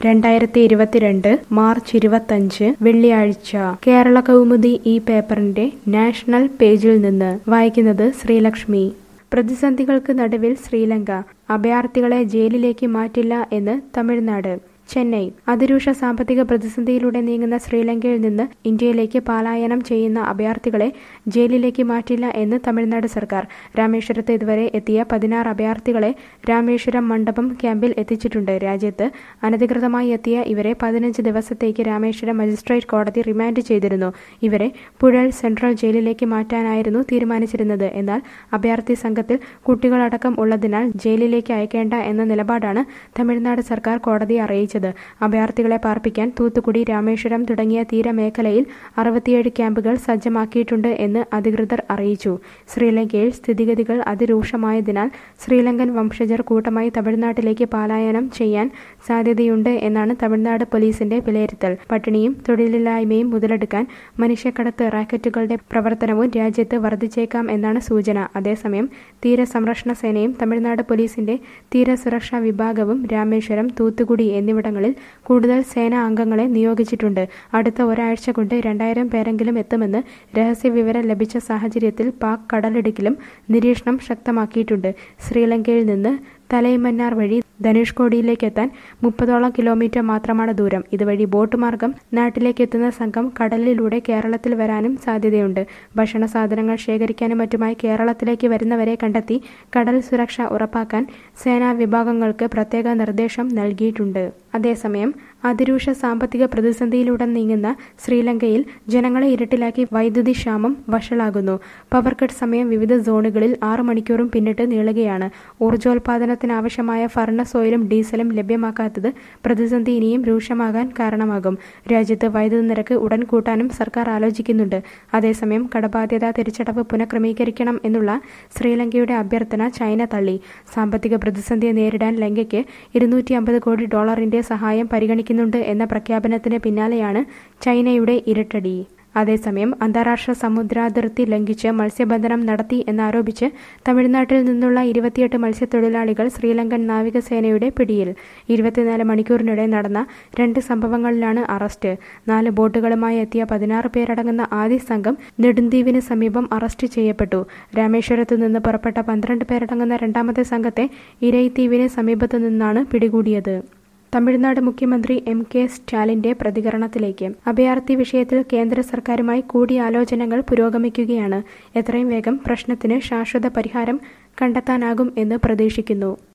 രണ്ടായിരത്തി ഇരുപത്തിരണ്ട് മാർച്ച് ഇരുപത്തഞ്ച് വെള്ളിയാഴ്ച കേരള കൗമുദി ഈ പേപ്പറിന്റെ നാഷണൽ പേജിൽ നിന്ന് വായിക്കുന്നത് ശ്രീലക്ഷ്മി പ്രതിസന്ധികൾക്ക് നടുവിൽ ശ്രീലങ്ക അഭയാർത്ഥികളെ ജയിലിലേക്ക് മാറ്റില്ല എന്ന് തമിഴ്നാട് ചെന്നൈ അതിരൂക്ഷ സാമ്പത്തിക പ്രതിസന്ധിയിലൂടെ നീങ്ങുന്ന ശ്രീലങ്കയിൽ നിന്ന് ഇന്ത്യയിലേക്ക് പലായനം ചെയ്യുന്ന അഭയാർത്ഥികളെ ജയിലിലേക്ക് മാറ്റില്ല എന്ന് തമിഴ്നാട് സർക്കാർ രാമേശ്വരത്ത് ഇതുവരെ എത്തിയ പതിനാറ് അഭയാർത്ഥികളെ രാമേശ്വരം മണ്ഡപം ക്യാമ്പിൽ എത്തിച്ചിട്ടുണ്ട് രാജ്യത്ത് അനധികൃതമായി എത്തിയ ഇവരെ പതിനഞ്ച് ദിവസത്തേക്ക് രാമേശ്വരം മജിസ്ട്രേറ്റ് കോടതി റിമാൻഡ് ചെയ്തിരുന്നു ഇവരെ പുഴൽ സെൻട്രൽ ജയിലിലേക്ക് മാറ്റാനായിരുന്നു തീരുമാനിച്ചിരുന്നത് എന്നാൽ അഭയാർത്ഥി സംഘത്തിൽ കുട്ടികളടക്കം ഉള്ളതിനാൽ ജയിലിലേക്ക് അയക്കേണ്ട എന്ന നിലപാടാണ് തമിഴ്നാട് സർക്കാർ കോടതിയെ അറിയിച്ചത് അഭയാർത്ഥികളെ പാർപ്പിക്കാൻ തൂത്തുക്കുടി രാമേശ്വരം തുടങ്ങിയ തീരമേഖലയിൽ അറുപത്തിയേഴ് ക്യാമ്പുകൾ സജ്ജമാക്കിയിട്ടുണ്ട് എന്ന് അധികൃതർ അറിയിച്ചു ശ്രീലങ്കയിൽ സ്ഥിതിഗതികൾ അതിരൂക്ഷമായതിനാൽ ശ്രീലങ്കൻ വംശജർ കൂട്ടമായി തമിഴ്നാട്ടിലേക്ക് പലായനം ചെയ്യാൻ സാധ്യതയുണ്ട് എന്നാണ് തമിഴ്നാട് പോലീസിന്റെ വിലയിരുത്തൽ പട്ടിണിയും തൊഴിലില്ലായ്മയും മുതലെടുക്കാൻ മനുഷ്യക്കടത്ത് റാക്കറ്റുകളുടെ പ്രവർത്തനവും രാജ്യത്ത് വർദ്ധിച്ചേക്കാം എന്നാണ് സൂചന അതേസമയം തീരസംരക്ഷണ സേനയും തമിഴ്നാട് പോലീസിന്റെ തീരസുരക്ഷാ വിഭാഗവും രാമേശ്വരം തൂത്തുക്കുടി എന്നിവിടങ്ങളിൽ കൂടുതൽ സേനാ അംഗങ്ങളെ നിയോഗിച്ചിട്ടുണ്ട് അടുത്ത ഒരാഴ്ച കൊണ്ട് രണ്ടായിരം പേരെങ്കിലും എത്തുമെന്ന് രഹസ്യവിവരം ലഭിച്ച സാഹചര്യത്തിൽ പാക് കടലിടുക്കിലും നിരീക്ഷണം ശക്തമാക്കിയിട്ടുണ്ട് ശ്രീലങ്കയിൽ നിന്ന് തലൈമന്നാർ വഴി ധനുഷ്കോടിയിലേക്ക് എത്താൻ മുപ്പതോളം കിലോമീറ്റർ മാത്രമാണ് ദൂരം ഇതുവഴി ബോട്ട് മാർഗം നാട്ടിലേക്ക് എത്തുന്ന സംഘം കടലിലൂടെ കേരളത്തിൽ വരാനും സാധ്യതയുണ്ട് ഭക്ഷണ സാധനങ്ങൾ ശേഖരിക്കാനും മറ്റുമായി കേരളത്തിലേക്ക് വരുന്നവരെ കണ്ടെത്തി കടൽ സുരക്ഷ ഉറപ്പാക്കാൻ സേനാ വിഭാഗങ്ങൾക്ക് പ്രത്യേക നിർദ്ദേശം നൽകിയിട്ടുണ്ട് അതേസമയം അതിരൂക്ഷ സാമ്പത്തിക പ്രതിസന്ധിയിലൂടെ നീങ്ങുന്ന ശ്രീലങ്കയിൽ ജനങ്ങളെ ഇരുട്ടിലാക്കി വൈദ്യുതി ക്ഷാമം വഷളാകുന്നു പവർ കട്ട് സമയം വിവിധ സോണുകളിൽ ആറു മണിക്കൂറും പിന്നിട്ട് നീളുകയാണ് ഊർജ്ജോൽപാദനത്തിനാവശ്യമായ ഫർണസ് ഓയിലും ഡീസലും ലഭ്യമാക്കാത്തത് പ്രതിസന്ധി ഇനിയും രൂക്ഷമാകാൻ കാരണമാകും രാജ്യത്ത് വൈദ്യുതി നിരക്ക് ഉടൻ കൂട്ടാനും സർക്കാർ ആലോചിക്കുന്നുണ്ട് അതേസമയം കടബാധ്യത തിരിച്ചടവ് പുനഃക്രമീകരിക്കണം എന്നുള്ള ശ്രീലങ്കയുടെ അഭ്യർത്ഥന ചൈന തള്ളി സാമ്പത്തിക പ്രതിസന്ധിയെ നേരിടാൻ ലങ്കയ്ക്ക് ഇരുന്നൂറ്റി അമ്പത് കോടി ഡോളറിന്റെ സഹായം പരിഗണിക്കുന്നുണ്ട് എന്ന പ്രഖ്യാപനത്തിന് പിന്നാലെയാണ് ചൈനയുടെ ഇരട്ടടി അതേസമയം അന്താരാഷ്ട്ര സമുദ്രാതിർത്തി ലംഘിച്ച് മത്സ്യബന്ധനം നടത്തി എന്നാരോപിച്ച് തമിഴ്നാട്ടിൽ നിന്നുള്ള ഇരുപത്തിയെട്ട് മത്സ്യത്തൊഴിലാളികൾ ശ്രീലങ്കൻ നാവികസേനയുടെ പിടിയിൽ ഇരുപത്തിനാല് മണിക്കൂറിനിടെ നടന്ന രണ്ട് സംഭവങ്ങളിലാണ് അറസ്റ്റ് നാല് ബോട്ടുകളുമായി എത്തിയ പതിനാറ് പേരടങ്ങുന്ന ആദ്യ സംഘം നെടുന്തീവിന് സമീപം അറസ്റ്റ് ചെയ്യപ്പെട്ടു രാമേശ്വരത്തു നിന്ന് പുറപ്പെട്ട പന്ത്രണ്ട് പേരടങ്ങുന്ന രണ്ടാമത്തെ സംഘത്തെ ഇരൈത്തീവിന് സമീപത്തു നിന്നാണ് പിടികൂടിയത് തമിഴ്നാട് മുഖ്യമന്ത്രി എം കെ സ്റ്റാലിന്റെ പ്രതികരണത്തിലേക്ക് അഭയാർത്ഥി വിഷയത്തിൽ കേന്ദ്ര സർക്കാരുമായി കൂടിയാലോചനകൾ പുരോഗമിക്കുകയാണ് എത്രയും വേഗം പ്രശ്നത്തിന് ശാശ്വത പരിഹാരം കണ്ടെത്താനാകും എന്ന് പ്രതീക്ഷിക്കുന്നു